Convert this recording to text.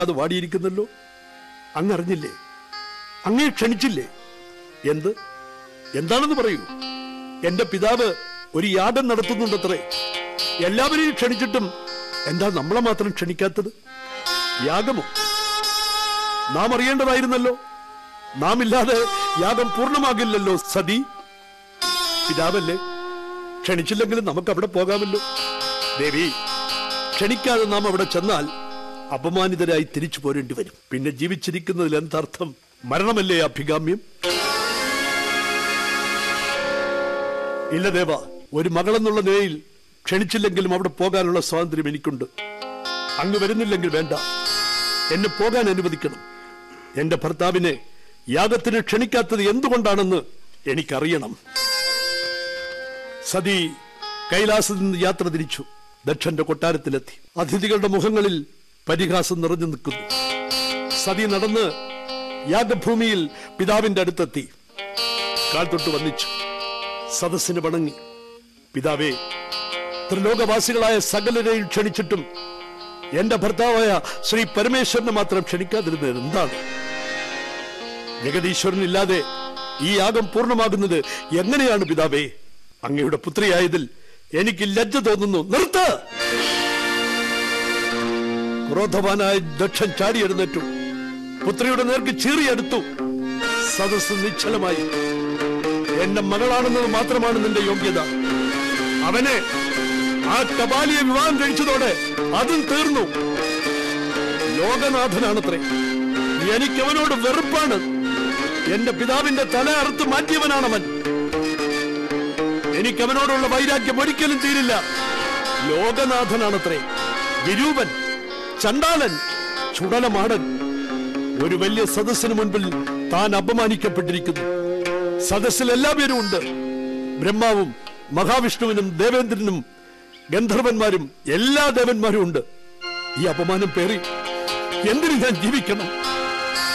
അത് വാടിയിരിക്കുന്നല്ലോ അങ്ങറിഞ്ഞില്ലേ അങ്ങേ ക്ഷണിച്ചില്ലേ എന്ത് എന്താണെന്ന് പറയൂ എന്റെ പിതാവ് ഒരു യാഗം നടത്തുന്നുണ്ടത്രേ എല്ലാവരെയും ക്ഷണിച്ചിട്ടും എന്താ നമ്മളെ മാത്രം ക്ഷണിക്കാത്തത് യാഗമോ നാം അറിയേണ്ടതായിരുന്നല്ലോ നാം ഇല്ലാതെ യാഗം പൂർണ്ണമാകില്ലല്ലോ സതി പിതാവല്ലേ ക്ഷണിച്ചില്ലെങ്കിലും നമുക്ക് അവിടെ പോകാമല്ലോ ദേവി ക്ഷണിക്കാതെ നാം അവിടെ ചെന്നാൽ അപമാനിതരായി തിരിച്ചു പോരേണ്ടി വരും പിന്നെ ജീവിച്ചിരിക്കുന്നതിൽ എന്തർത്ഥം മരണമല്ലേ അഭികാമ്യം ഇല്ല ദേവ ഒരു മകളെന്നുള്ള നിലയിൽ ക്ഷണിച്ചില്ലെങ്കിലും അവിടെ പോകാനുള്ള സ്വാതന്ത്ര്യം എനിക്കുണ്ട് അങ്ങ് വരുന്നില്ലെങ്കിൽ വേണ്ട എന്നെ പോകാൻ അനുവദിക്കണം എന്റെ ഭർത്താവിനെ യാഗത്തിന് ക്ഷണിക്കാത്തത് എന്തുകൊണ്ടാണെന്ന് എനിക്കറിയണം സതി കൈലാസത്തിൽ നിന്ന് യാത്ര തിരിച്ചു ദക്ഷന്റെ കൊട്ടാരത്തിലെത്തി അതിഥികളുടെ മുഖങ്ങളിൽ പരിഹാസം നിറഞ്ഞു നിൽക്കുന്നു സതി നടന്ന് യാഗഭൂമിയിൽ പിതാവിന്റെ അടുത്തെത്തി കാൽ തൊട്ട് വന്നിച്ചു സദസ്സിന് വണങ്ങി പിതാവേ ത്രിലോകവാസികളായ സകലരെയും ക്ഷണിച്ചിട്ടും എന്റെ ഭർത്താവായ ശ്രീ പരമേശ്വരനെ മാത്രം ക്ഷണിക്കാതിരുന്നത് എന്താണ് ജഗദീശ്വരനില്ലാതെ ഈ യാഗം പൂർണ്ണമാകുന്നത് എങ്ങനെയാണ് പിതാവേ അങ്ങയുടെ പുത്രിയായതിൽ എനിക്ക് ലജ്ജ തോന്നുന്നു നിർത്ത് ക്രോധവാനായ ദക്ഷൻ ചാടിയെഴുന്നേറ്റു പുത്രിയുടെ നേർക്ക് ചീറിയെടുത്തു സദസ് നിശ്ചലമായി എന്റെ മകളാണെന്നത് മാത്രമാണ് നിന്റെ യോഗ്യത അവനെ ആ കപാലിയെ വിവാഹം കഴിച്ചതോടെ അതും തീർന്നു ലോകനാഥനാണത്രേ എനിക്കവനോട് വെറുപ്പാണ് എന്റെ പിതാവിന്റെ തല അറുത്ത് മാറ്റിയവനാണവൻ എനിക്കവനോടുള്ള വൈരാഗ്യം ഒരിക്കലും തീരില്ല ലോകനാഥനാണത്രേ വിരൂപൻ ചണ്ടാലൻ ചുടലമാടൻ ഒരു വലിയ സദസ്സിന് മുൻപിൽ താൻ അപമാനിക്കപ്പെട്ടിരിക്കുന്നു സദസ്സിൽ എല്ലാവരും ഉണ്ട് ബ്രഹ്മാവും മഹാവിഷ്ണുവിനും ദേവേന്ദ്രനും ഗന്ധർവന്മാരും എല്ലാ ദേവന്മാരും ഉണ്ട് ഈ അപമാനം പേറി എന്തിനു ഞാൻ ജീവിക്കണം